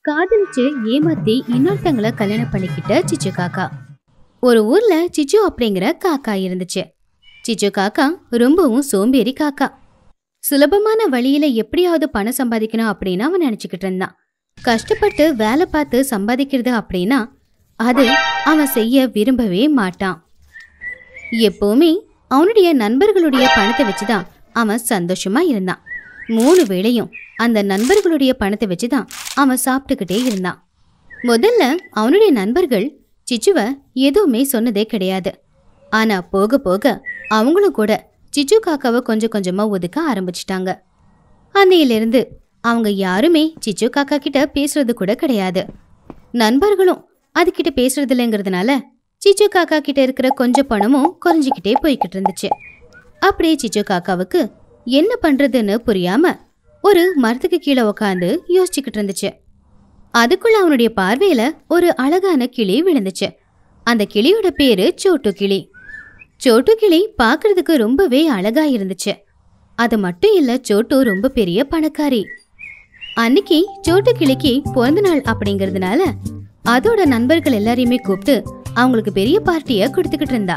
காதலிச்சு ஏமாத்தி இன்னொருத்தங்கள கல்யாணம் பண்ணிக்கிட்ட சிச்சு காக்கா ஒரு ஊர்ல சிச்சு அப்படிங்கிற காக்கா இருந்துச்சு சிச்சு காக்கா ரொம்பவும் சோம்பேறி காக்கா சுலபமான வழியில எப்படியாவது பணம் சம்பாதிக்கணும் அப்படின்னு அவன் நினைச்சுக்கிட்டு இருந்தான் கஷ்டப்பட்டு வேலை பார்த்து சம்பாதிக்கிறது அப்படின்னா அது அவன் செய்ய விரும்பவே மாட்டான் எப்பவுமே அவனுடைய நண்பர்களுடைய பணத்தை வச்சுதான் அவன் சந்தோஷமா இருந்தான் மூணு வேளையும் அந்த நண்பர்களுடைய பணத்தை வச்சுதான் அவன் சாப்பிட்டுக்கிட்டே இருந்தான் முதல்ல அவனுடைய நண்பர்கள் சிச்சுவ எதுவுமே சொன்னதே கிடையாது ஆனா போக போக அவங்களும் கூட சிச்சு காக்காவை கொஞ்சம் கொஞ்சமா ஒதுக்க ஆரம்பிச்சிட்டாங்க அன்னையிலிருந்து அவங்க யாருமே சிச்சு காக்கா கிட்ட பேசுறது கூட கிடையாது நண்பர்களும் அதுகிட்ட பேசுறது இல்லைங்கிறதுனால சிச்சு காக்கா கிட்ட இருக்கிற கொஞ்சம் பணமும் குறைஞ்சிக்கிட்டே போய்கிட்டு இருந்துச்சு அப்படியே சிச்சு காக்காவுக்கு என்ன பண்றதுன்னு புரியாம ஒரு மரத்துக்கு கீழே உக்காந்து யோசிச்சுக்கிட்டு இருந்துச்சு அதுக்குள்ள அவனுடைய பார்வையில ஒரு அழகான கிளி விழுந்துச்சு அந்த கிளியோட பேரு சோட்டு கிளி சோட்டு கிளி பார்க்கிறதுக்கு ரொம்பவே அழகா இருந்துச்சு அது மட்டும் இல்ல சோட்டு ரொம்ப பெரிய பணக்காரி அன்னைக்கு சோட்டு கிளிக்கு பிறந்த நாள் அப்படிங்கறதுனால அதோட நண்பர்கள் எல்லாரையுமே கூப்பிட்டு அவங்களுக்கு பெரிய பார்ட்டிய கொடுத்துக்கிட்டு இருந்தா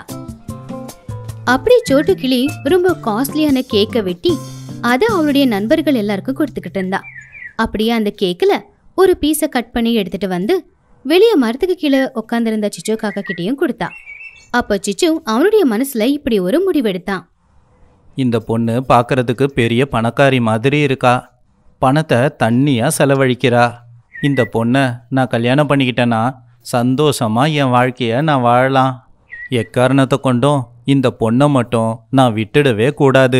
அப்படி சோட்டு கிளி ரொம்ப காஸ்ட்லியான கேக்கை வெட்டி அதை அவளுடைய நண்பர்கள் எல்லாருக்கும் கொடுத்துக்கிட்டு இருந்தா அப்படியே அந்த கேக்ல ஒரு பீஸை கட் பண்ணி எடுத்துட்டு வந்து வெளியே மரத்துக்கு கீழே உட்காந்துருந்த சிச்சு காக்கா கிட்டேயும் கொடுத்தா அப்போ சிச்சு அவனுடைய மனசுல இப்படி ஒரு முடிவெடுத்தான் இந்த பொண்ணு பார்க்கறதுக்கு பெரிய பணக்காரி மாதிரி இருக்கா பணத்தை தண்ணியாக செலவழிக்கிறா இந்த பொண்ணை நான் கல்யாணம் பண்ணிக்கிட்டேன்னா சந்தோஷமாக என் வாழ்க்கையை நான் வாழலாம் எக்காரணத்தை கொண்டும் இந்த பொண்ணை மட்டும் நான் விட்டுடவே கூடாது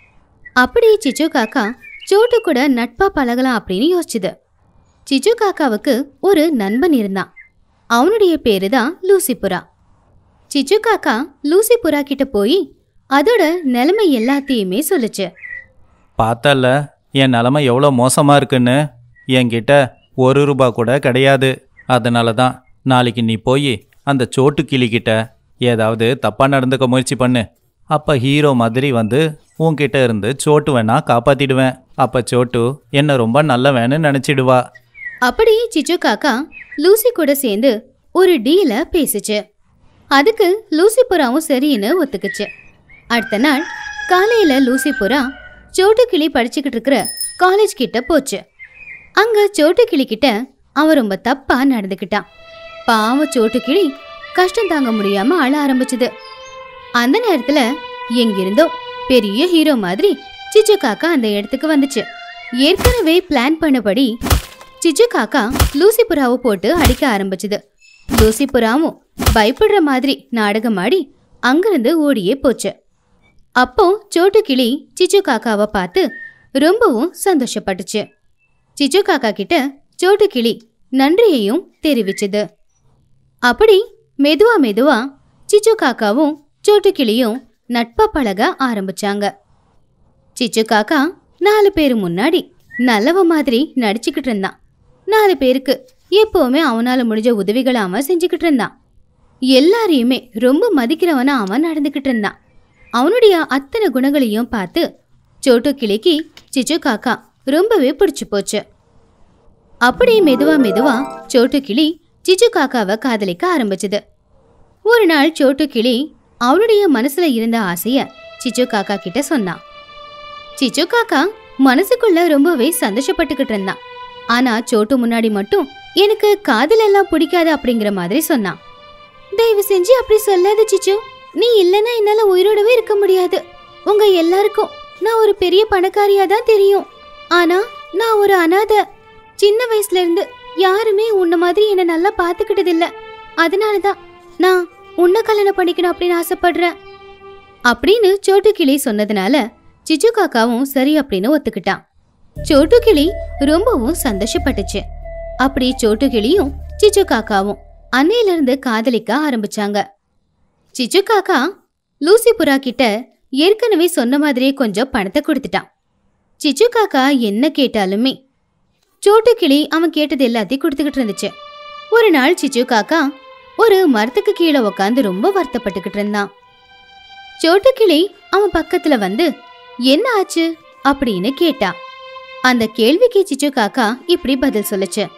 அப்படி சிச்சு காக்கா சோட்டு கூட நட்பா பழகலாம் அப்படின்னு யோசிச்சுது சிச்சு காக்காவுக்கு ஒரு நண்பன் இருந்தான் அவனுடைய பேரு தான் லூசிபுரா சிச்சு காக்கா லூசிபுரா கிட்ட போய் அதோட நிலைமை எல்லாத்தையுமே சொல்லுச்சு பார்த்தல என் நிலமை எவ்வளோ மோசமாக இருக்குன்னு என்கிட்ட ஒரு ரூபா கூட கிடையாது அதனால தான் நாளைக்கு நீ போய் அந்த சோட்டு கிளிக்கிட்ட ஏதாவது தப்பாக நடந்துக்க முயற்சி பண்ணு அப்போ ஹீரோ மாதிரி வந்து உன்கிட்ட இருந்து சோட்டு வேணா காப்பாற்றிடுவேன் அப்போ சோட்டு என்னை ரொம்ப நல்லவன்னு நினச்சிடுவா அப்படி சிச்சு காக்கா லூசி கூட சேர்ந்து ஒரு டீல பேசுச்சு அதுக்கு லூசி புறாவும் சரின்னு ஒத்துக்குச்சு அடுத்த நாள் காலையில லூசி புறா சோட்டு கிளி படிச்சுக்கிட்டு இருக்கிற காலேஜ் கிட்ட போச்சு அங்க சோட்டு கிளி கிட்ட அவன் ரொம்ப தப்பா நடந்துக்கிட்டான் பாவம் சோட்டு கிளி கஷ்டம் தாங்க முடியாம அழ ஆரம்பிச்சுது அந்த நேரத்துல எங்கிருந்தோ பெரிய ஹீரோ மாதிரி சிச்சு காக்கா அந்த இடத்துக்கு வந்துச்சு ஏற்கனவே பிளான் பண்ணபடி சிச்சு காக்கா லூசி புறாவை போட்டு அடிக்க ஆரம்பிச்சுது லூசி புறாவும் பயப்படுற மாதிரி நாடகம் ஆடி அங்கிருந்து ஓடியே போச்சு அப்போ சோட்டு கிளி சிச்சு காக்காவை பார்த்து ரொம்பவும் சந்தோஷப்பட்டுச்சு சிச்சு காக்கா கிட்ட சோட்டு கிளி நன்றியையும் தெரிவிச்சுது அப்படி மெதுவா மெதுவா சிச்சு காக்காவும் சோட்டு கிளியும் நட்பா பழக ஆரம்பிச்சாங்க சிச்சு காக்கா நாலு பேர் முன்னாடி நல்லவ மாதிரி நடிச்சுக்கிட்டு இருந்தான் நாலு பேருக்கு எப்பவுமே அவனால முடிஞ்ச உதவிகளை அவன் செஞ்சுக்கிட்டு இருந்தான் எல்லாரையுமே ரொம்ப மதிக்கிறவனா அவன் நடந்துக்கிட்டு இருந்தான் அவனுடைய அத்தனை குணங்களையும் பார்த்து சோட்டு கிளிக்கு சிச்சு காக்கா ரொம்பவே பிடிச்சு போச்சு அப்படி மெதுவா மெதுவா சோட்டு கிளி சிச்சு காக்காவை காதலிக்க ஆரம்பிச்சது ஒரு நாள் சோட்டு கிளி அவனுடைய மனசுல இருந்த ஆசைய சிச்சு காக்கா கிட்ட சொன்னான் சிச்சு காக்கா மனசுக்குள்ள ரொம்பவே சந்தோஷப்பட்டுக்கிட்டு இருந்தான் ஆனா சோட்டு முன்னாடி மட்டும் எனக்கு காதல் எல்லாம் பிடிக்காது அப்படிங்கிற மாதிரி சொன்னான் தயவு செஞ்சு அப்படி சொல்லாத சிச்சு நீ இல்லைன்னா என்னால உயிரோடவே இருக்க முடியாது உங்க எல்லாருக்கும் நான் ஒரு பெரிய பணக்காரியா தான் தெரியும் ஆனா நான் ஒரு அனாதை சின்ன வயசுல இருந்து யாருமே உன்ன மாதிரி என்ன நல்லா பாத்துக்கிட்டது இல்ல அதனாலதான் நான் உன்னை கல்யாணம் பண்ணிக்கணும் அப்படின்னு ஆசைப்படுறேன் அப்படின்னு சோட்டு கிளி சொன்னதுனால சிச்சு காக்காவும் சரி அப்படின்னு ஒத்துக்கிட்டான் சோட்டு கிளி ரொம்பவும் சந்தோஷப்பட்டுச்சு அப்படி சோட்டு கிளியும் சிச்சு காக்காவும் அன்னையில இருந்து காதலிக்க ஆரம்பிச்சாங்க சிச்சு காக்கா லூசி புறா கிட்ட ஏற்கனவே சொன்ன மாதிரியே கொஞ்சம் பணத்தை கொடுத்துட்டான் சிச்சு காக்கா என்ன கேட்டாலுமே சோட்டு கிளி அவன் கேட்டது எல்லாத்தையும் கொடுத்துக்கிட்டு இருந்துச்சு ஒரு நாள் சிச்சு காக்கா ஒரு மரத்துக்கு கீழே உக்காந்து ரொம்ப வருத்தப்பட்டுக்கிட்டு இருந்தான் சோட்டு கிளி அவன் பக்கத்துல வந்து என்ன ஆச்சு அப்படின்னு கேட்டா அந்த கேள்விக்கு சிச்சு காக்கா இப்படி பதில் சொல்லுச்சு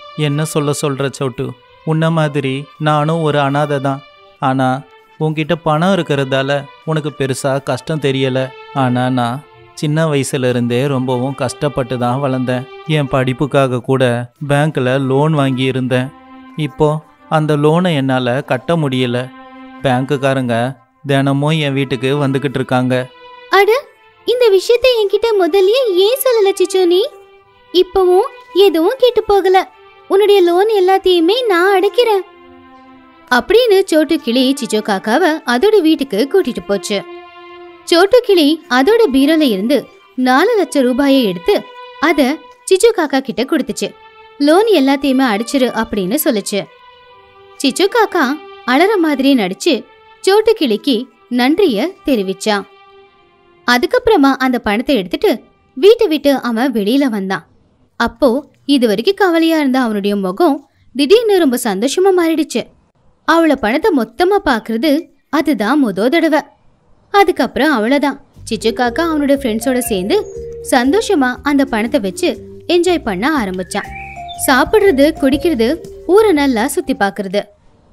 என்ன சொல்ல சொல்ற சோட்டு உன்ன மாதிரி நானும் ஒரு அனாதை தான் ஆனா உன்கிட்ட பணம் இருக்கிறதால உனக்கு பெருசா கஷ்டம் தெரியல ஆனா நான் சின்ன வயசுல இருந்தே ரொம்பவும் கஷ்டப்பட்டு தான் வளர்ந்தேன் என் படிப்புக்காக கூட பேங்க்ல லோன் வாங்கி இருந்தேன் இப்போ அந்த லோனை என்னால் கட்ட முடியல பேங்க்குக்காரங்க தினமும் என் வீட்டுக்கு வந்துக்கிட்டு இருக்காங்க அட இந்த விஷயத்தை என்கிட்ட முதல்லயே ஏன் சொல்லல சிச்சு நீ இப்பவும் எதுவும் கேட்டு போகல உன்னுடைய லோன் எல்லாத்தையுமே நான் அடைக்கிறேன் அப்படின்னு சோட்டு கிளி சிச்சு காக்காவ அதோட வீட்டுக்கு கூட்டிட்டு போச்சு சோட்டு கிளி அதோட பீரோல இருந்து நாலு லட்சம் ரூபாயை எடுத்து அத சிச்சு காக்கா கிட்ட கொடுத்துச்சு லோன் எல்லாத்தையுமே அடிச்சிரு அப்படின்னு சொல்லுச்சு சிச்சு காக்கா அலற மாதிரி நடிச்சு சோட்டு கிளிக்கு நன்றிய தெரிவிச்சான் அதுக்கப்புறமா அந்த பணத்தை எடுத்துட்டு வீட்டை விட்டு அவன் வெளியில வந்தான் அப்போ இது வரைக்கும் கவலையா இருந்த அவனுடைய முகம் திடீர்னு ரொம்ப சந்தோஷமா மாறிடுச்சு அவள பணத்தை மொத்தமா பாக்குறது அதுதான் முத தடவை அதுக்கப்புறம் அவ்வளவுதான் சிச்சு காக்கா அவனோட ஃப்ரெண்ட்ஸோட சேர்ந்து சந்தோஷமா அந்த பணத்தை வச்சு என்ஜாய் பண்ண ஆரம்பிச்சான் சாப்பிடுறது குடிக்கிறது ஊரை நல்லா சுத்தி பார்க்கறது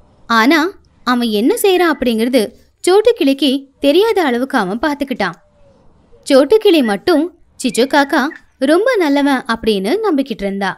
ஆனா அவன் என்ன செய்யறான் அப்படிங்கிறது சோட்டு கிளிக்கு தெரியாத அளவுக்கு அவன் பார்த்துக்கிட்டான் சோட்டு கிளி மட்டும் சிச்சு காக்கா ரொம்ப நல்லவன் அப்படின்னு நம்பிக்கிட்டு இருந்தா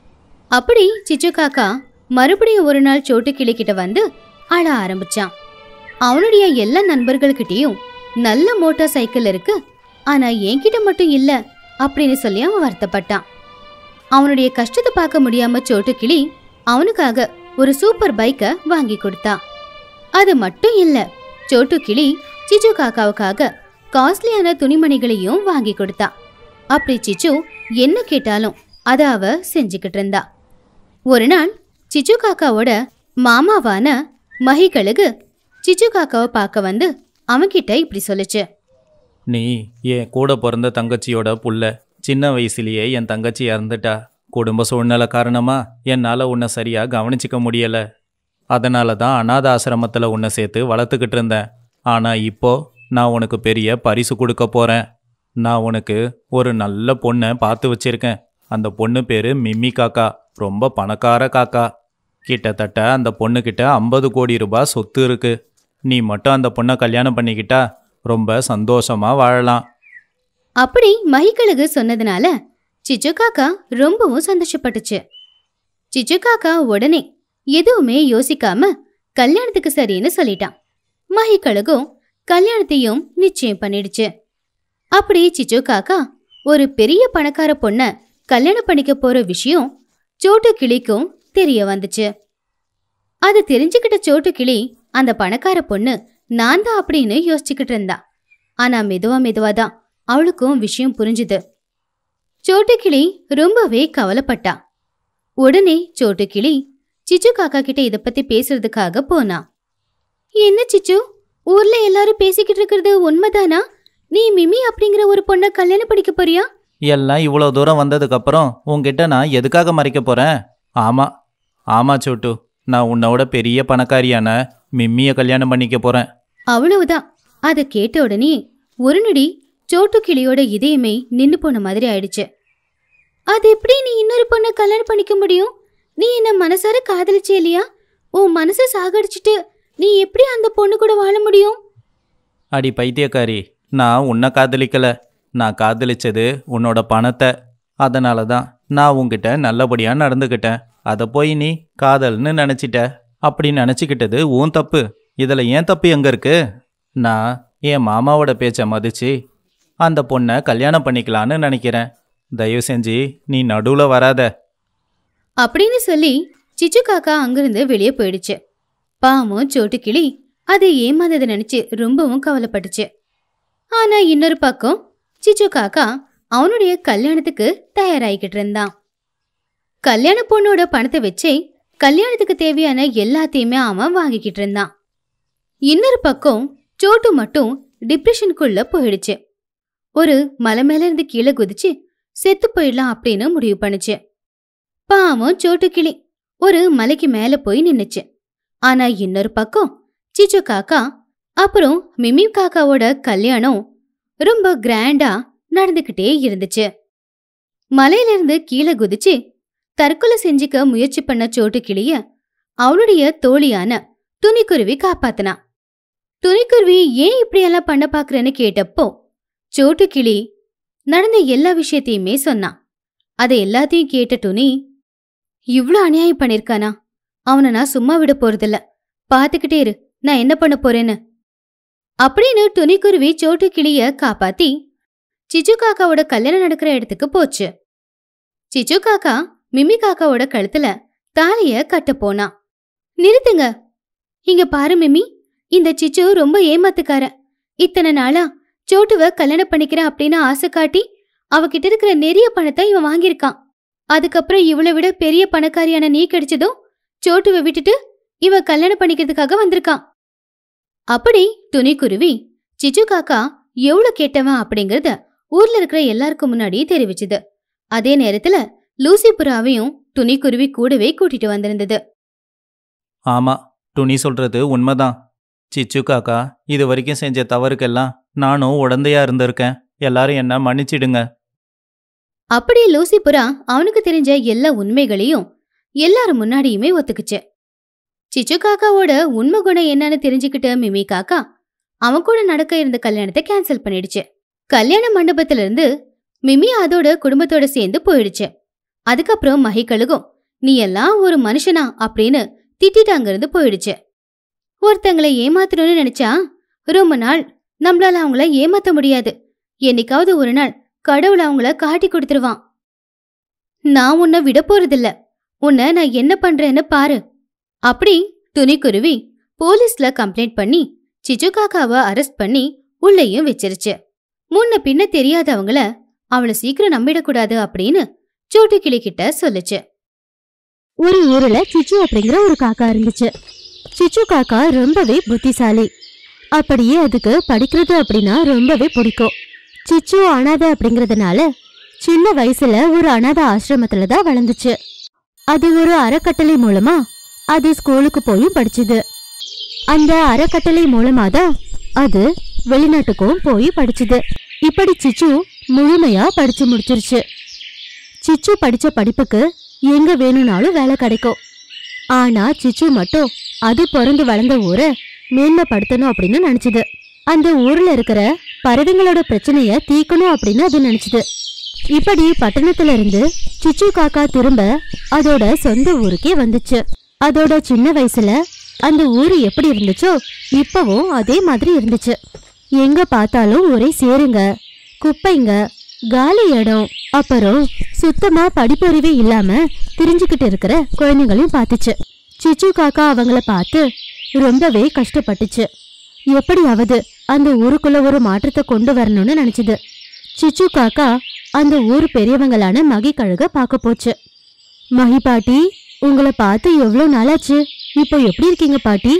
அப்படி சிச்சு காக்கா மறுபடியும் ஒரு நாள் சோட்டு கிளி கிட்ட வந்து அழ ஆரம்பிச்சான் அவனுடைய எல்லா நண்பர்கள்கிட்டயும் நல்ல மோட்டார் சைக்கிள் இருக்கு ஆனா என்கிட்ட மட்டும் இல்ல அப்படின்னு சொல்லி அவன் வருத்தப்பட்டான் அவனுடைய கஷ்டத்தை பார்க்க முடியாம சோட்டு கிளி அவனுக்காக ஒரு சூப்பர் பைக்கை வாங்கி கொடுத்தா அது மட்டும் இல்ல சோட்டு கிளி சிச்சு காக்காவுக்காக காஸ்ட்லியான துணிமணிகளையும் வாங்கி கொடுத்தா அப்படி சிச்சு என்ன கேட்டாலும் அத அவ செஞ்சுக்கிட்டு இருந்தா ஒரு நாள் சிச்சு காக்காவோட மாமாவான மஹிகழுகு சிச்சு காக்காவை பார்க்க வந்து அவன்கிட்ட இப்படி சொல்லுச்சு நீ என் கூட பிறந்த தங்கச்சியோட புள்ள சின்ன வயசுலயே என் தங்கச்சி இறந்துட்டா குடும்ப சூழ்நிலை காரணமா என்னால் உன்னை சரியாக கவனிச்சிக்க முடியல அதனால தான் அனாத ஆசிரமத்தில் உன்னை சேர்த்து வளர்த்துக்கிட்டு இருந்தேன் ஆனால் இப்போ நான் உனக்கு பெரிய பரிசு கொடுக்க போகிறேன் நான் உனக்கு ஒரு நல்ல பொண்ணை பார்த்து வச்சிருக்கேன் அந்த பொண்ணு பேர் மிம்மி காக்கா ரொம்ப பணக்கார காக்கா கிட்டத்தட்ட அந்த பொண்ணுக்கிட்ட ஐம்பது கோடி ரூபாய் சொத்து இருக்கு நீ மட்டும் அந்த பொண்ணை கல்யாணம் பண்ணிக்கிட்டா ரொம்ப சந்தோஷமா வாழலாம் அப்படி மஹிகழுகு சொன்னதுனால சிச்சு காக்கா ரொம்பவும் சந்தோஷப்பட்டுச்சு சிச்சு காக்கா உடனே எதுவுமே யோசிக்காம கல்யாணத்துக்கு சரின்னு சொல்லிட்டான் மஹிகழுகும் கல்யாணத்தையும் நிச்சயம் பண்ணிடுச்சு அப்படி சிச்சு காக்கா ஒரு பெரிய பணக்கார பொண்ண கல்யாணம் பண்ணிக்க போற விஷயம் சோட்டு கிளிக்கும் தெரிய வந்துச்சு அது தெரிஞ்சுக்கிட்ட சோட்டு கிளி அந்த பணக்கார பொண்ணு நான் தான் அப்படின்னு யோசிச்சுக்கிட்டு இருந்தா ஆனா மெதுவா மெதுவா தான் அவளுக்கும் விஷயம் புரிஞ்சுது சோட்டு கிளி ரொம்பவே கவலைப்பட்டா உடனே சோட்டு கிளி சிச்சு காக்கா கிட்ட இத பத்தி பேசுறதுக்காக போனா என்ன சிச்சு ஊர்ல எல்லாரும் பேசிக்கிட்டு இருக்கிறது உண்மைதானா நீ மிமி அப்படிங்கிற ஒரு பொண்ணை கல்யாணம் பண்ணிக்க போறியா எல்லாம் இவ்வளோ தூரம் வந்ததுக்கப்புறம் உன்கிட்ட நான் எதுக்காக மறைக்க போகிறேன் ஆமாம் ஆமாம் சோட்டு நான் உன்னோட பெரிய பணக்காரியான மிம்மியை கல்யாணம் பண்ணிக்க போகிறேன் அவ்வளவுதான் அதை கேட்ட உடனே ஒரு நொடி சோட்டு கிளியோட இதயமே நின்னு போன மாதிரி ஆயிடுச்சு அது எப்படி நீ இன்னொரு பொண்ணை கல்யாணம் பண்ணிக்க முடியும் நீ என்ன மனசார காதலிச்சே இல்லையா உன் மனசை சாகடிச்சிட்டு நீ எப்படி அந்த பொண்ணு கூட வாழ முடியும் அடி பைத்தியக்காரி நான் உன்னை காதலிக்கல நான் காதலிச்சது உன்னோட பணத்தை அதனால தான் நான் உன்கிட்ட நல்லபடியாக நடந்துக்கிட்டேன் அதை போய் நீ காதல்னு நினச்சிட்ட அப்படி நினச்சிக்கிட்டது உன் தப்பு இதில் ஏன் தப்பு எங்கே இருக்கு நான் என் மாமாவோட பேச்சை மதிச்சு அந்த பொண்ணை கல்யாணம் பண்ணிக்கலான்னு நினைக்கிறேன் தயவு செஞ்சு நீ நடுவில் வராத அப்படின்னு சொல்லி சிச்சு காக்கா அங்கிருந்து வெளியே போயிடுச்சு பாவம் சோட்டு கிளி அதை ஏமாந்ததை நினைச்சு ரொம்பவும் கவலைப்பட்டுச்சு ஆனா இன்னொரு பக்கம் சிச்சு காக்கா அவனுடைய கல்யாணத்துக்கு தயாராகிக்கிட்டு இருந்தான் கல்யாண பொண்ணோட பணத்தை வச்சே கல்யாணத்துக்கு தேவையான எல்லாத்தையுமே அவன் வாங்கிக்கிட்டு இருந்தான் இன்னொரு பக்கம் சோட்டு மட்டும் டிப்ரெஷனுக்குள்ள போயிடுச்சு ஒரு மலை மேல இருந்து கீழே குதிச்சு செத்து போயிடலாம் அப்படின்னு முடிவு பண்ணுச்சு பாவம் சோட்டு கிளி ஒரு மலைக்கு மேல போய் நின்னுச்சு ஆனா இன்னொரு பக்கம் சிச்சு காக்கா அப்புறம் மிமி காக்காவோட கல்யாணம் ரொம்ப கிராண்டா நடந்துகிட்டே இருந்துச்சு மலையிலிருந்து கீழே குதிச்சு தற்கொலை செஞ்சுக்க முயற்சி பண்ண சோட்டு கிளிய அவளுடைய தோழியான துணிக்குருவி காப்பாத்தினா துணிக்குருவி ஏன் இப்படியெல்லாம் பண்ண பாக்குறேன்னு கேட்டப்போ சோட்டு கிளி நடந்த எல்லா விஷயத்தையுமே சொன்னான் அதை எல்லாத்தையும் கேட்ட துணி இவ்ளோ அநியாயம் பண்ணிருக்கானா அவனை நான் சும்மா விட போறதில்ல பாத்துக்கிட்டே இரு நான் என்ன பண்ண போறேன்னு அப்படின்னு துணிக்குருவி சோட்டு கிளிய காப்பாத்தி சிச்சு காக்காவோட கல்யாணம் நடக்கிற இடத்துக்கு போச்சு சிச்சு காக்கா மிமி காக்காவோட கழுத்துல தாலிய கட்ட போனா நிறுத்துங்க இங்க பாரு மிமி இந்த சிச்சு ரொம்ப ஏமாத்துக்கார இத்தனை நாளா சோட்டுவ கல்யாணம் பண்ணிக்கிறேன் அப்படின்னு ஆசை காட்டி அவகிட்ட இருக்கிற நிறைய பணத்தை இவன் வாங்கியிருக்கான் அதுக்கப்புறம் இவளை விட பெரிய பணக்காரியான நீ கிடைச்சதும் சோட்டுவை விட்டுட்டு இவன் கல்யாணம் பண்ணிக்கிறதுக்காக வந்திருக்கான் அப்படி துணிக்குருவி சிச்சு காக்கா எவ்வளவு கெட்டவன் அப்படிங்கறத ஊர்ல இருக்கிற எல்லாருக்கும் முன்னாடி தெரிவிச்சுது அதே நேரத்துல லூசி புறாவையும் துணிக்குருவி கூடவே கூட்டிட்டு வந்திருந்தது ஆமா துணி சொல்றது உண்மைதான் சிச்சு காக்கா இது வரைக்கும் செஞ்ச தவறுக்கெல்லாம் நானும் உடந்தையா இருந்திருக்கேன் எல்லாரும் என்ன மன்னிச்சிடுங்க அப்படி லூசி புறா அவனுக்கு தெரிஞ்ச எல்லா உண்மைகளையும் எல்லாரும் முன்னாடியுமே ஒத்துக்குச்சு சிச்சு காக்காவோட உண்மை குணம் என்னன்னு தெரிஞ்சுக்கிட்ட மிமி காக்கா அவன் கூட நடக்க இருந்த கல்யாணத்தை கேன்சல் பண்ணிடுச்சு கல்யாண மண்டபத்துல இருந்து மிமி அதோட குடும்பத்தோட சேர்ந்து போயிடுச்சு அதுக்கப்புறம் மகிக்கழுகும் நீ எல்லாம் ஒரு மனுஷனா அப்படின்னு திட்டிட்டு அங்கிருந்து போயிடுச்சு ஒருத்தங்களை ஏமாத்தணும்னு நினைச்சா ரொம்ப நாள் நம்மளால அவங்கள ஏமாத்த முடியாது என்னைக்காவது ஒரு நாள் கடவுள் அவங்கள காட்டி கொடுத்துருவான் நான் உன்னை விட போறதில்ல உன்னை நான் என்ன பண்றேன்னு பாரு அப்படி துணிக்குருவி போலீஸ்ல கம்ப்ளைண்ட் பண்ணி சிச்சு காக்காவை அரெஸ்ட் பண்ணி உள்ளேயும் வச்சிருச்சு முன்ன பின்ன தெரியாதவங்கள அவளை சீக்கிரம் நம்பிடக்கூடாது அப்படின்னு சோட்டு கிளி கிட்ட சொல்லுச்சு ஒரு ஊர்ல சிச்சு அப்படிங்கிற ஒரு காக்கா இருந்துச்சு சிச்சு காக்கா ரொம்பவே புத்திசாலி அப்படியே அதுக்கு படிக்கிறது அப்படின்னா ரொம்பவே பிடிக்கும் சிச்சு அனாதை அப்படிங்கறதுனால சின்ன வயசுல ஒரு அனாதை ஆசிரமத்துல தான் வளர்ந்துச்சு அது ஒரு அறக்கட்டளை மூலமா அது ஸ்கூலுக்கு போயும் படிச்சுது அந்த அறக்கட்டளை மூலமா தான் அது வெளிநாட்டுக்கும் போய் படிச்சுது இப்படி சிச்சு முழுமையா படிச்சு முடிச்சிருச்சு சிச்சு படிச்ச படிப்புக்கு எங்க வேணும்னாலும் வேலை கிடைக்கும் ஆனா சிச்சு மட்டும் அது பிறந்து வளர்ந்த ஊரை மேன்மைப்படுத்தணும் அப்படின்னு நினைச்சது அந்த ஊர்ல இருக்கிற பறவைங்களோட பிரச்சனைய தீக்கணும் அப்படின்னு அது நினைச்சது இப்படி பட்டணத்துல இருந்து சிச்சு காக்கா திரும்ப அதோட சொந்த ஊருக்கே வந்துச்சு அதோட சின்ன வயசுல அந்த ஊரு எப்படி இருந்துச்சோ இப்பவும் அதே மாதிரி இருந்துச்சு எங்க பார்த்தாலும் ஒரே சேருங்க குப்பைங்க காலி இடம் அப்புறம் சுத்தமா படிப்பறிவே இல்லாம திரிஞ்சுக்கிட்டு இருக்கிற குழந்தைங்களையும் பார்த்துச்சு சிச்சு காக்கா அவங்கள பார்த்து ரொம்பவே கஷ்டப்பட்டுச்சு எப்படியாவது அந்த ஊருக்குள்ள ஒரு மாற்றத்தை கொண்டு வரணும்னு நினைச்சது சிச்சு காக்கா அந்த ஊர் பெரியவங்களான மகி கழுக பார்க்க போச்சு மகி பாட்டி உங்களை பார்த்து எவ்வளோ நாளாச்சு இப்போ எப்படி இருக்கீங்க பாட்டி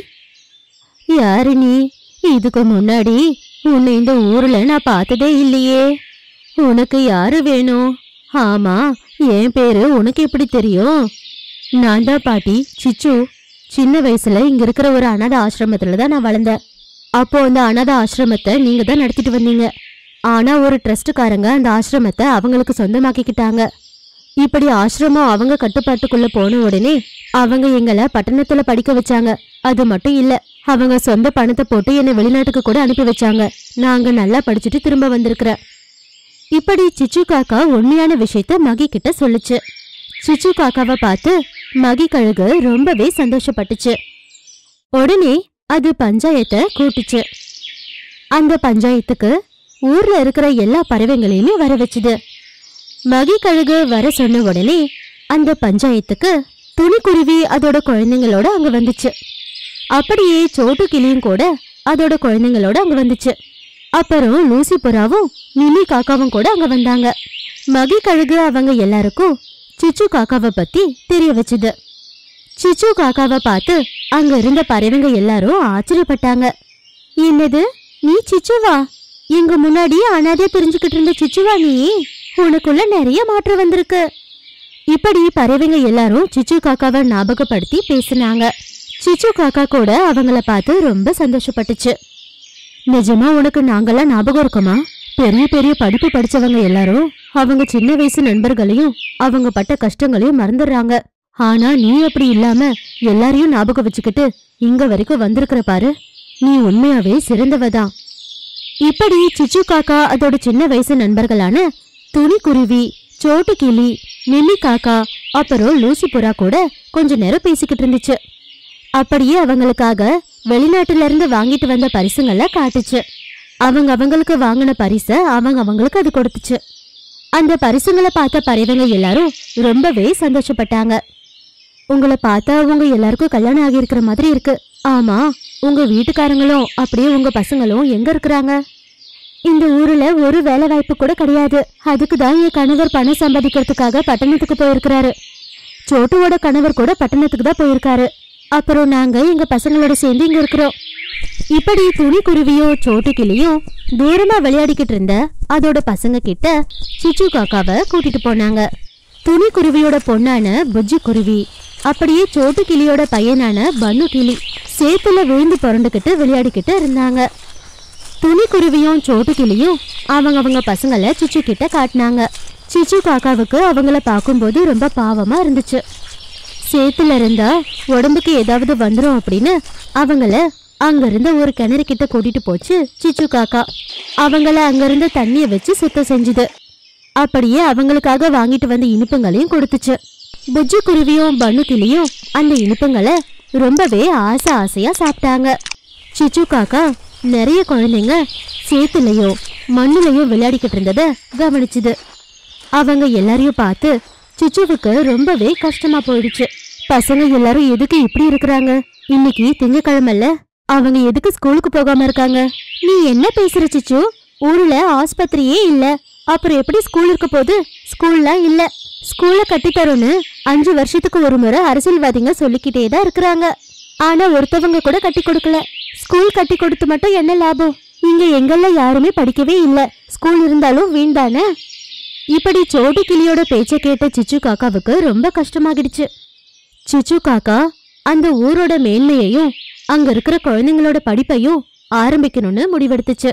யாரு நீ இதுக்கு முன்னாடி உன்னை இந்த ஊர்ல நான் பார்த்ததே இல்லையே உனக்கு யாரு வேணும் ஆமா என் பேரு உனக்கு எப்படி தெரியும் நான் தான் பாட்டி சிச்சு சின்ன வயசுல இங்க இருக்கிற ஒரு அனாதை ஆசிரமத்துல தான் நான் வளர்ந்தேன் அப்போ அந்த அனாதை ஆசிரமத்தை நீங்க தான் நடத்திட்டு வந்தீங்க ஆனா ஒரு ட்ரஸ்ட்டுக்காரங்க அந்த ஆசிரமத்தை அவங்களுக்கு சொந்தமாக்கிக்கிட்டாங்க இப்படி ஆசிரமம் அவங்க கட்டுப்பாட்டுக்குள்ள போன உடனே அவங்க எங்களை பட்டணத்துல படிக்க வச்சாங்க அது மட்டும் இல்ல அவங்க சொந்த பணத்தை போட்டு என்னை வெளிநாட்டுக்கு கூட அனுப்பி வச்சாங்க நான் அங்க நல்லா படிச்சுட்டு திரும்ப வந்திருக்கிறேன் இப்படி சிச்சு காக்கா உண்மையான விஷயத்த மகி கிட்ட சொல்லுச்சு சிச்சு காக்காவை பார்த்து மகி கழுகு ரொம்பவே சந்தோஷப்பட்டுச்சு உடனே அது பஞ்சாயத்தை கூட்டுச்சு அந்த பஞ்சாயத்துக்கு ஊர்ல இருக்கிற எல்லா பறவைங்களையுமே வர வச்சுது மகி கழுகு வர சொன்ன உடனே அந்த பஞ்சாயத்துக்கு துணிக்குருவி அதோட குழந்தைங்களோட அங்க வந்துச்சு அப்படியே சோட்டு கிளியும் கூட அதோட குழந்தைங்களோட அங்க வந்துச்சு அப்புறம் லூசி புறாவும் மினி காக்காவும் கூட அங்க வந்தாங்க மகி கழுகு அவங்க எல்லாருக்கும் சிச்சு காக்காவை பத்தி தெரிய வச்சுது சிச்சு காக்காவை பார்த்து அங்க இருந்த பறவைங்க எல்லாரும் ஆச்சரியப்பட்டாங்க என்னது நீ சிச்சுவா எங்க முன்னாடி அனாதையா தெரிஞ்சுக்கிட்டு இருந்த சிச்சுவா நீ உனக்குள்ள நிறைய மாற்றம் வந்திருக்கு இப்படி பறவைங்க எல்லாரும் சிச்சு காக்காவை ஞாபகப்படுத்தி பேசினாங்க சிச்சு காக்கா கூட அவங்கள பார்த்து ரொம்ப சந்தோஷப்பட்டுச்சு நிஜமா உனக்கு நாங்கெல்லாம் ஞாபகம் இருக்கோமா பெரிய பெரிய படிப்பு படிச்சவங்க எல்லாரும் அவங்க சின்ன வயசு நண்பர்களையும் அவங்க பட்ட கஷ்டங்களையும் மறந்துடுறாங்க ஆனா நீ அப்படி இல்லாம எல்லாரையும் ஞாபகம் வச்சுக்கிட்டு இங்க வரைக்கும் வந்திருக்கிற பாரு நீ உண்மையாவே சிறந்தவதான் இப்படி சிச்சு காக்கா அதோட சின்ன வயசு நண்பர்களான துணிக்குருவி சோட்டு கிளி மிம்மி காக்கா அப்புறம் லூசி புறா கூட கொஞ்ச நேரம் பேசிக்கிட்டு இருந்துச்சு அப்படியே அவங்களுக்காக வெளிநாட்டுல இருந்து வாங்கிட்டு வந்த பரிசுங்களை காட்டுச்சு அவங்க அவங்களுக்கு வாங்கின பரிசை அவங்க அவங்களுக்கு அது கொடுத்துச்சு அந்த பரிசுங்களை பார்த்த பறவைங்க எல்லாரும் ரொம்பவே சந்தோஷப்பட்டாங்க உங்களை பார்த்தா உங்க எல்லாருக்கும் கல்யாணம் ஆகியிருக்கிற மாதிரி இருக்கு ஆமா உங்க வீட்டுக்காரங்களும் அப்படியே உங்க பசங்களும் எங்க இருக்கிறாங்க இந்த ஊர்ல ஒரு வேலை வாய்ப்பு கூட கிடையாது அதுக்கு தான் என் கணவர் பணம் சம்பாதிக்கிறதுக்காக பட்டணத்துக்கு போயிருக்கிறாரு சோட்டுவோட கணவர் கூட பட்டணத்துக்கு தான் போயிருக்காரு அப்புறம் நாங்க எங்க பசங்களோட சேர்ந்து இங்க இருக்கிறோம் இப்படி துணி குருவியும் சோட்டு கிளியும் தூரமா விளையாடிக்கிட்டு இருந்த அதோட பசங்க கிட்ட சிச்சு காக்காவை கூட்டிட்டு போனாங்க துணி குருவியோட பொண்ணான புஜ்ஜி குருவி அப்படியே சோட்டு கிளியோட பையனான பன்னு கிளி சேத்துல விழுந்து புரண்டுக்கிட்டு விளையாடிக்கிட்டு இருந்தாங்க துணி குருவியும் சோட்டு கிளியும் அவங்க அவங்க பசங்களை சிச்சு கிட்ட காட்டினாங்க சிச்சு காக்காவுக்கு அவங்கள பார்க்கும்போது ரொம்ப பாவமா இருந்துச்சு சேத்துல இருந்தா உடம்புக்கு ஏதாவது வந்துரும் அப்படின்னு அவங்கள அங்க இருந்த ஒரு கிணறு கிட்ட கூட்டிட்டு போச்சு சிச்சு காக்கா அவங்கள அங்க இருந்த தண்ணிய வச்சு சுத்தம் செஞ்சுது அப்படியே அவங்களுக்காக வாங்கிட்டு வந்த இனிப்புங்களையும் கொடுத்துச்சு புஜ்ஜு குருவியும் பன்னு கிளியும் அந்த இனிப்புங்களை ரொம்பவே ஆசை ஆசையா சாப்பிட்டாங்க சிச்சு காக்கா நிறைய குழந்தைங்க சேத்துலயோ மண்ணுலயோ விளையாடிக்கிட்டு இருந்தத கவனிச்சுது அவங்க எல்லாரையும் பார்த்து சிச்சுவுக்கு ரொம்பவே கஷ்டமா போயிடுச்சு பசங்க எல்லாரும் எதுக்கு இப்படி இருக்கிறாங்க இன்னைக்கு திங்கக்கிழமைல அவங்க எதுக்கு ஸ்கூலுக்கு போகாம இருக்காங்க நீ என்ன பேசுற சிச்சு ஊர்ல ஆஸ்பத்திரியே இல்ல அப்புறம் எப்படி ஸ்கூல் இருக்க போது ஸ்கூல்லாம் இல்ல ஸ்கூல்ல கட்டித்தரோன்னு அஞ்சு வருஷத்துக்கு ஒரு முறை அரசியல்வாதிங்க சொல்லிக்கிட்டே தான் இருக்கிறாங்க ஆனா ஒருத்தவங்க கூட கட்டி கொடுக்கல ஸ்கூல் கட்டி கொடுத்து மட்டும் என்ன லாபம் இங்க எங்கெல்லாம் யாருமே படிக்கவே இல்ல ஸ்கூல் இருந்தாலும் வீண் தானே இப்படி சோட்டு கிளியோட பேச்ச கேட்ட சிச்சு காக்காவுக்கு ரொம்ப கஷ்டமாகிடுச்சு சிச்சு காக்கா அந்த ஊரோட மேன்மையையும் அங்க இருக்கிற குழந்தைங்களோட படிப்பையும் ஆரம்பிக்கணும்னு முடிவெடுத்துச்சு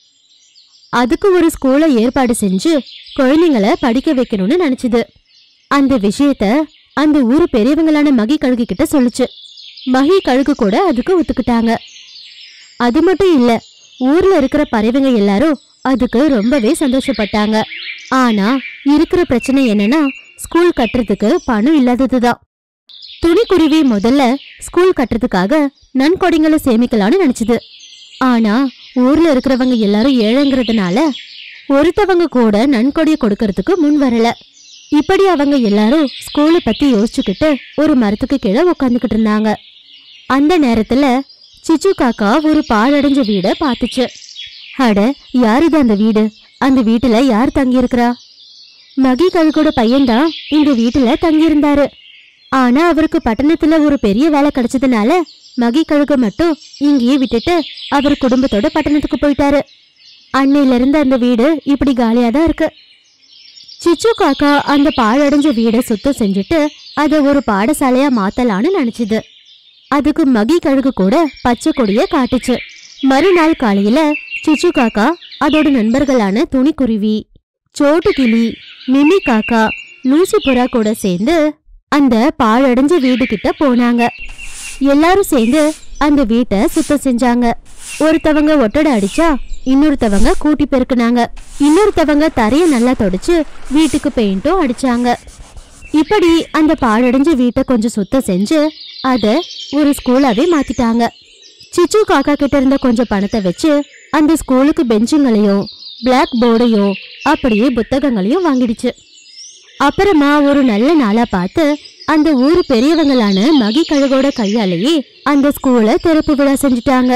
அதுக்கு ஒரு ஸ்கூலை ஏற்பாடு செஞ்சு குழந்தைங்கள படிக்க வைக்கணும்னு நினைச்சுது அந்த விஷயத்த அந்த ஊரு பெரியவங்களான மகி கழுகு கிட்ட சொல்லுச்சு மகி கழுகு கூட அதுக்கு ஒத்துக்கிட்டாங்க அது மட்டும் இல்ல ஊர்ல இருக்கிற பறவைங்க எல்லாரும் அதுக்கு ரொம்பவே சந்தோஷப்பட்டாங்க ஆனா இருக்கிற பிரச்சனை என்னன்னா ஸ்கூல் கட்டுறதுக்கு பணம் இல்லாததுதான் துணிக்குருவி முதல்ல ஸ்கூல் கட்டுறதுக்காக நன்கொடைங்களை சேமிக்கலாம்னு நினைச்சது ஆனா ஊர்ல இருக்கிறவங்க எல்லாரும் ஏழைங்கிறதுனால ஒருத்தவங்க கூட நன்கொடையை கொடுக்கறதுக்கு முன் வரல இப்படி அவங்க எல்லாரும் ஸ்கூலை பத்தி யோசிச்சுக்கிட்டு ஒரு மரத்துக்கு கீழே உட்காந்துக்கிட்டு இருந்தாங்க அந்த நேரத்துல சிச்சு காக்கா ஒரு பாழடைஞ்ச வீட பார்த்துச்சு அட யார் இது அந்த வீடு அந்த வீட்டுல யார் தங்கி இருக்கிறா மகி கழுகோட பையன்தான் இந்த வீட்டுல தங்கி இருந்தாரு ஆனா அவருக்கு பட்டணத்துல ஒரு பெரிய வேலை கிடைச்சதுனால மகி கழுக மட்டும் இங்கேயே விட்டுட்டு அவர் குடும்பத்தோட பட்டணத்துக்கு போயிட்டாரு அன்னையில இருந்து அந்த வீடு இப்படி காலியா தான் இருக்கு சிச்சு காக்கா அந்த பாழடைஞ்ச வீடை சுத்தம் செஞ்சுட்டு அதை ஒரு பாடசாலையா மாத்தலான்னு நினைச்சுது அதுக்கு மகி கழுகு கூட பச்சை கொடிய காட்டுச்சு மறுநாள் காலையில சிச்சு காக்கா அதோட நண்பர்களான துணிக்குருவி சோட்டு கிளி மிமி காக்கா லூசி புறா கூட சேர்ந்து அந்த பாழடைஞ்ச வீடு கிட்ட போனாங்க எல்லாரும் சேர்ந்து அந்த வீட்டை சுத்தம் செஞ்சாங்க ஒருத்தவங்க ஒட்டடை அடிச்சா இன்னொருத்தவங்க கூட்டி பெருக்குனாங்க இன்னொருத்தவங்க தரைய நல்லா தொடச்சு வீட்டுக்கு பெயிண்டும் அடிச்சாங்க இப்படி அந்த பாழடைஞ்ச வீட்டை கொஞ்சம் சுத்தம் செஞ்சு அத ஒரு ஸ்கூலாவே மாத்திட்டாங்க சிச்சு காக்கா கிட்ட இருந்த கொஞ்சம் பணத்தை வச்சு அந்த ஸ்கூலுக்கு பெஞ்சுங்களையும் பிளாக் போர்டையும் அப்படியே புத்தகங்களையும் வாங்கிடுச்சு அப்புறமா ஒரு நல்ல நாளா பார்த்து அந்த ஊர் பெரியவங்களான மகி கழுகோட கையாலேயே அந்த ஸ்கூலை திறப்பு விழா செஞ்சுட்டாங்க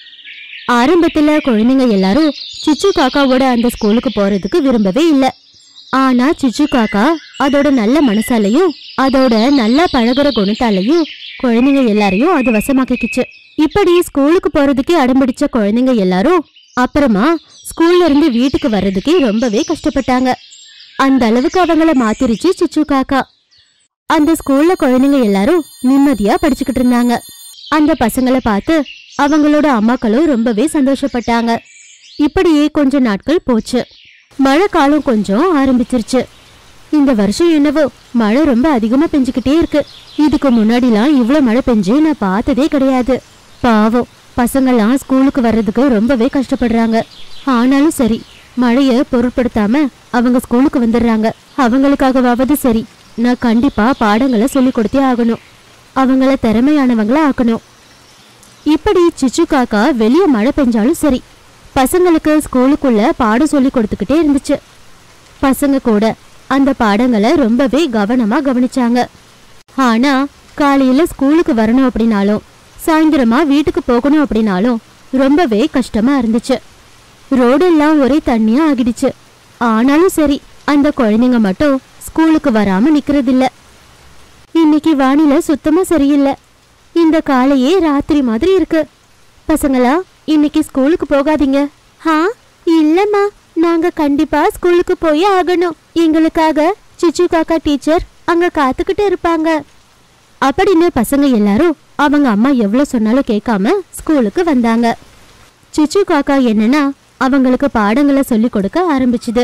ஆரம்பத்துல குழந்தைங்க எல்லாரும் சிச்சு காக்காவோட அந்த ஸ்கூலுக்கு போறதுக்கு விரும்பவே இல்லை ஆனா சிச்சு காக்கா அதோட நல்ல மனசாலையும் அதோட நல்லா பழகுற குணத்தாலையும் குழந்தைங்க எல்லாரையும் அது வசமாக்கிக்கிச்சு இப்படி ஸ்கூலுக்கு போறதுக்கே அடம்பிடிச்ச குழந்தைங்க எல்லாரும் அப்புறமா ஸ்கூல்ல இருந்து வீட்டுக்கு வர்றதுக்கே ரொம்பவே கஷ்டப்பட்டாங்க அந்த அளவுக்கு அவங்கள மாத்திருச்சு சிச்சு காக்கா அந்த ஸ்கூல்ல குழந்தைங்க எல்லாரும் நிம்மதியா படிச்சுக்கிட்டு இருந்தாங்க அந்த பசங்களை பார்த்து அவங்களோட அம்மாக்களும் ரொம்பவே சந்தோஷப்பட்டாங்க இப்படியே கொஞ்ச நாட்கள் போச்சு மழை காலம் கொஞ்சம் ஆரம்பிச்சிருச்சு இந்த வருஷம் என்னவோ மழை ரொம்ப அதிகமா பெஞ்சுக்கிட்டே இருக்கு இதுக்கு முன்னாடிலாம் இவ்ளோ மழை பெஞ்சு நான் பார்த்ததே கிடையாது பாவம் பசங்கெல்லாம் ஸ்கூலுக்கு வர்றதுக்கு ரொம்பவே கஷ்டப்படுறாங்க ஆனாலும் சரி மழைய பொருட்படுத்தாம அவங்க ஸ்கூலுக்கு வந்துடுறாங்க அவங்களுக்காகவாவது சரி நான் கண்டிப்பா பாடங்களை சொல்லி கொடுத்தே ஆகணும் அவங்கள திறமையானவங்களா ஆக்கணும் இப்படி சிச்சு காக்கா வெளிய மழை பெஞ்சாலும் சரி பசங்களுக்கு ஸ்கூலுக்குள்ள பாடம் சொல்லி கொடுத்துக்கிட்டே இருந்துச்சு பசங்க கூட அந்த பாடங்களை ரொம்பவே கவனமா கவனிச்சாங்க ஆனா காலையில ஸ்கூலுக்கு வரணும் அப்படின்னாலும் சாயந்தரமா வீட்டுக்கு போகணும் அப்படின்னாலும் ரொம்பவே கஷ்டமா இருந்துச்சு ரோடெல்லாம் ஒரே தண்ணியா ஆகிடுச்சு ஆனாலும் சரி அந்த குழந்தைங்க மட்டும் ஸ்கூலுக்கு வராம நிக்கிறதில்ல இன்னைக்கு வானிலை சுத்தமா சரியில்லை இந்த காலையே ராத்திரி மாதிரி இருக்கு பசங்களா இன்னைக்கு ஸ்கூலுக்கு போகாதீங்க ஹா இல்லம்மா நாங்க கண்டிப்பா ஸ்கூலுக்கு போய் ஆகணும் எங்களுக்காக சிச்சு காக்கா டீச்சர் அங்க காத்துக்கிட்டு இருப்பாங்க அப்படின்னு பசங்க எல்லாரும் அவங்க அம்மா எவ்வளவு சொன்னாலும் கேட்காம ஸ்கூலுக்கு வந்தாங்க சிச்சு காக்கா என்னன்னா அவங்களுக்கு பாடங்களை சொல்லி கொடுக்க ஆரம்பிச்சுது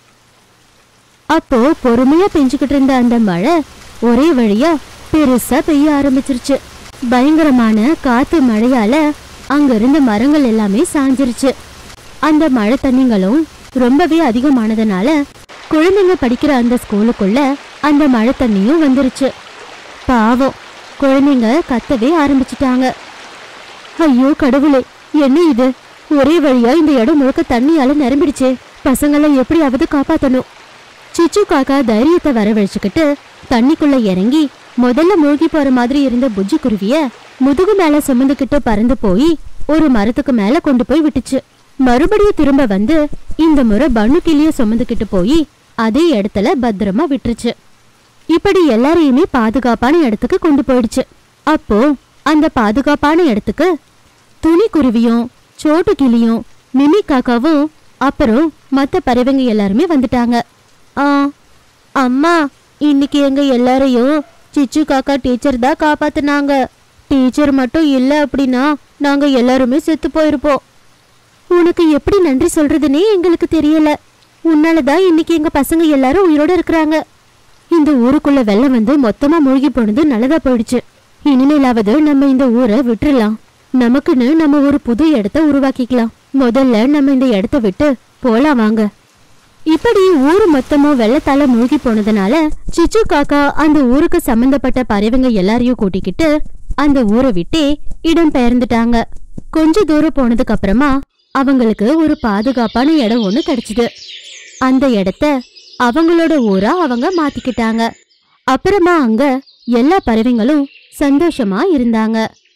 அப்போ பொறுமையா பெஞ்சுக்கிட்டு இருந்த அந்த மழை ஒரே வழியா பெருசா பெய்ய ஆரம்பிச்சிருச்சு பயங்கரமான காத்து மழையால அங்க இருந்த மரங்கள் எல்லாமே சாஞ்சிருச்சு அந்த மழை தண்ணிங்களும் ரொம்பவே அதிகமானதுனால குழந்தைங்க படிக்கிற அந்த ஸ்கூலுக்குள்ள அந்த மழை தண்ணியும் வந்துருச்சு பாவம் குழந்தைங்க கத்தவே ஆரம்பிச்சிட்டாங்க ஐயோ கடவுளே என்ன இது ஒரே வழியா இந்த இடம் முழுக்க தண்ணியால நிரம்பிடுச்சே பசங்களை எப்படியாவது காப்பாத்தணும் சிச்சு காக்கா தைரியத்தை வரவழைச்சுக்கிட்டு தண்ணிக்குள்ள இறங்கி முதல்ல மூழ்கி போற மாதிரி இருந்த புஜ்ஜி குருவிய முதுகு மேல சுமந்துக்கிட்டு பறந்து போய் ஒரு மரத்துக்கு மேல கொண்டு போய் விட்டுச்சு மறுபடியும் திரும்ப வந்து இந்த முறை பன்னு கிளிய சுமந்துக்கிட்டு போய் அதே இடத்துல பத்திரமா விட்டுருச்சு இப்படி எல்லாரையுமே பாதுகாப்பான இடத்துக்கு கொண்டு போயிடுச்சு அப்போ அந்த பாதுகாப்பான இடத்துக்கு துணி குருவியும் சோட்டு கிளியும் மிமி காக்காவும் அப்புறம் மத்த பறவைங்க எல்லாருமே வந்துட்டாங்க ஆ அம்மா இன்னைக்கு எங்க எல்லாரையும் சிச்சு காக்கா டீச்சர் தான் காப்பாத்துனாங்க டீச்சர் மட்டும் இல்ல அப்படின்னா நாங்க எல்லாருமே செத்து போயிருப்போம் உனக்கு எப்படி நன்றி சொல்றதுன்னே எங்களுக்கு தெரியல உன்னாலதான் இன்னைக்கு எங்க பசங்க எல்லாரும் உயிரோட இருக்கிறாங்க இந்த ஊருக்குள்ள வெள்ளம் வந்து மொத்தமா மூழ்கி போனது நல்லதா போயிடுச்சு இனிமேலாவது நம்ம இந்த ஊரை விட்டுறலாம் நமக்குன்னு நம்ம ஒரு புது இடத்த உருவாக்கிக்கலாம் முதல்ல நம்ம இந்த இடத்த விட்டு போலாம் வாங்க இப்படி ஊர் மொத்தமும் வெள்ளத்தால மூழ்கி போனதுனால சிச்சு காக்கா அந்த ஊருக்கு சம்பந்தப்பட்ட பறவைங்க எல்லாரையும் கூட்டிக்கிட்டு அந்த ஊரை விட்டே இடம் பெயர்ந்துட்டாங்க கொஞ்ச தூரம் போனதுக்கு அப்புறமா அவங்களுக்கு ஒரு பாதுகாப்பான இடம் ஒண்ணு கிடைச்சது அந்த இடத்த அவங்களோட ஊரா அவங்க மாத்திக்கிட்டாங்க அப்புறமா அங்க எல்லா பறவைங்களும் சந்தோஷமா இருந்தாங்க